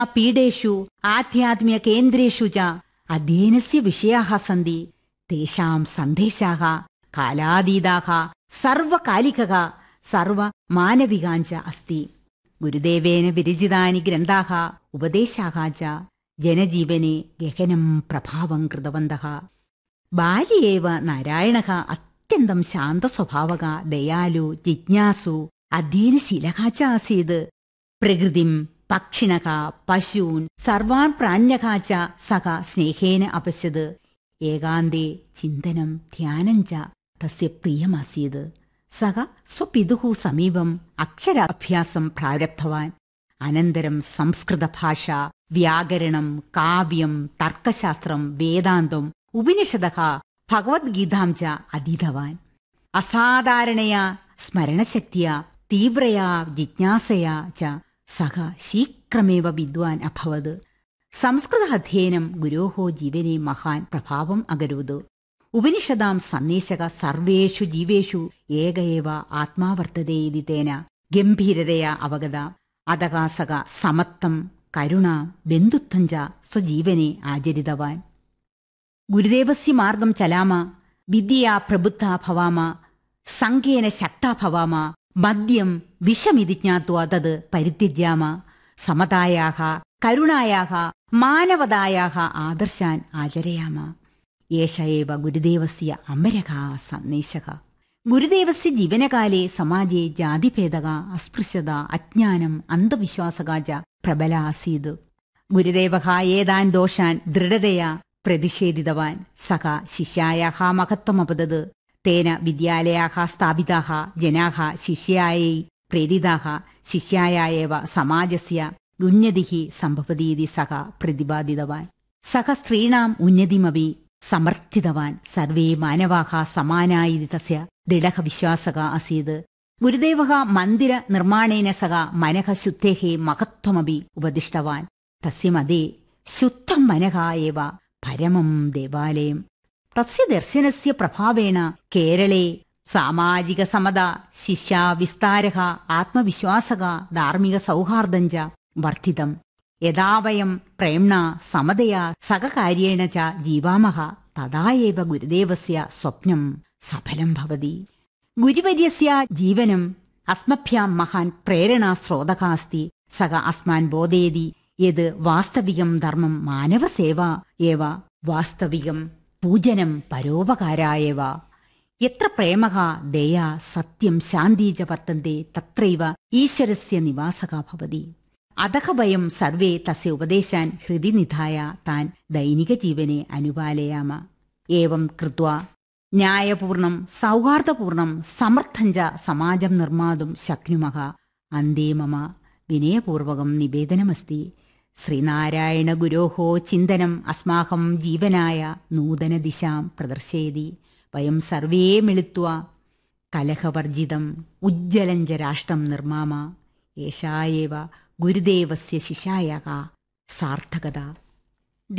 പീഡേഷു ആധ്യാത്മികകേന്ദ്രേഷു ച അധ്യയനസ്യ വിഷയാः സന്തി തേഷാം സന്ദേശാः കാലാതീതാः സർവകാലികः സർവമാനവികാഞ്ച അസ്തി ഗുരുദേവേന വിരചിതാനി ഗ്രന്ഥാः ഉപദേശാः ച ജനജീവനെ ഗഹനം പ്രഭാവം കൃതവന്തः ബാല്യേവ നാരായണः അത്യന്തം ശാന്തസ്വഭാവക ദയാലു ജിജ്ഞാസു അധ്യയനശീലः च ആസീത് പ്രകൃതിം പക്ഷിണः പശൂൻ സർവാൻ പ്രാണ്യः च സഹ സ്നേഹേന അപശ്യത് ഏകാന്തേ ചിന്തനം ധ്യാനം ച തസ്യ പ്രിയമാസീത് സഹ സ്വപിതുः സമീപം അക്ഷരാഭ്യാസം പ്രാരബ്ധവാൻ അനന്തരം സംസ്കൃതഭാഷ വ്യാകരണം കാവ്യം തർക്കശാസ്ത്രം വേദാന്തം ഉപനിഷദഃ ഭഗവത്ഗീതാം ച അധീതവാൻ അസാധാരണയാ സ്മരണശക്തിയാ തീവ്രയാ ജിജ്ഞാസയാ ച സഹ ശീഘ്രമേവ വിദ്വാൻ അഭവത് സംസ്കൃത അധ്യയനം ഗുരോः ജീവനെ മഹാൻ പ്രഭാവം അകരോത് ഉപനിഷദാം സന്ദേശക സർവേഷു ജീവേഷു ഏക ഏവ ആത്മാ വർത്തതേ ഇതി തേന ഗംഭീരതയാ അവഗത അതക സക സമത്വം കരുണ ബന്ധുത്വം ച സ്വജീവനെ ആചരിതവാൻ ഗുരുദേവസ്യ മാർഗം ചലാമ വിദ്യയാ പ്രബുദ്ധ ഭവാമ സംഘേന ശക്ത ഭവാമ മദ്യം വിഷമിതി ജ്ഞാത്വാ തത് പരിത്യജ്യാമ സമതായാഹ കരുണായാഹ മാനവതായാഹ ആദർശാൻ ആചരയാമ ഏഷ ഏവ ഗുരുദേവസ്യ അമരക സന്ദേശക ഗുരുദേവസ്യ ജീവനകാലേ സമാജേ ജാതിഭേദക അസ്പൃശ്യത അജ്ഞാനം അന്ധവിശ്വാസക ച പ്രബല ആസീത് ഗുരുദേവ ഏതാൻ ദോഷാൻ ദൃഢതയാ പ്രതിഷേധിതവാൻ സഹ ശിഷ്യായാഹ മഹത്വമപതത് തേന വിദ്യാലയാഹ സ്ഥാപിതാഹ ജനാഹ ശിഷ്യായൈ പ്രേരിതാഹ ശിഷ്യായ ഏവ സമാജസ്യ ഉന്നതിഃ സംഭവതീതി സഹ പ്രതിപാദിതവാൻ സഹ സ്ത്രീണാം ഉന്നതിമപി സമർത്ഥിതവാൻ സർവേ മാനവാഹ സമാനായിതി തസ്യ ദൃഢഃ വിശ്വാസക അസീത് ഗുരുദേവ മന്ദിര നിർമ്മാണേന സഹ മനഃ ശുദ്ധേः മഹത്വമപി ഉപദിഷ്ടവാൻ തസ്യ മതേ ശുദ്ധം മനഃ ഏവ പരമം ദേവാലയം തസ്യ ദർശനസ്യ പ്രഭാവേണ കേരളേ സാമാജിക സമത ശിഷ്യാവിസ്താരः ആത്മവിശ്വാസക ധാർമ്മിക സൗഹാർദ്ദം ച വർദ്ധിതം യഥാ വയം പ്രേംണ സമതയാ സഹകാര്യേണ ച ജീവാമഹ തഥാ ഏവ ഗുരുദേവസ്യ സ്വപ്നം സഫലം ഭവതി ഗുരുവര്യസ്യ ജീവനം അസ്മഭ്യാം മഹാൻ പ്രേരണാ സ്രോതക അസ്തി സഹ അസ്മാൻ ബോധേതി യത് വാസ്തവികം ധർമ്മം മാനവസേവ ഏവ വാസ്തവികം പൂജനം പരോപകാരായവ എത്ര പ്രേമക ദയ സത്യം ശാന്തി ച വർത്തന്തെ തത്രൈവ ഈശ്വരസ്യ നിവാസക ഭവതി അതഃ വയം സർവേ തസ്യ ഉപദേശാൻ ഹൃദി നിധായ താൻ ദൈനിക ജീവനെ അനുപാലയാമ ഏവം കൃത്വാ ന്യായപൂർണം സൗഹാർദ്ദപൂർണം സമർത്ഥം ച സമാജം നിർമ്മാതും ശക്നുമഃ അന്തേ മമ വിനയപൂർവകം നിവേദനമസ്തി ശ്രീനാരായണ ഗുരോः ചിന്തനം അസ്മാഹം ജീവനായ നൂതന ദിശാം പ്രദർശയതി വയം സർവേ മിളിത്വാ കലഹവർജിതം ഉജ്ജ്വലം ച രാഷ്ട്രം നിർമ്മാമ ഏഷാ ഏവ ഗുരുദേവസ്യ ശിശായക സാർത്ഥകത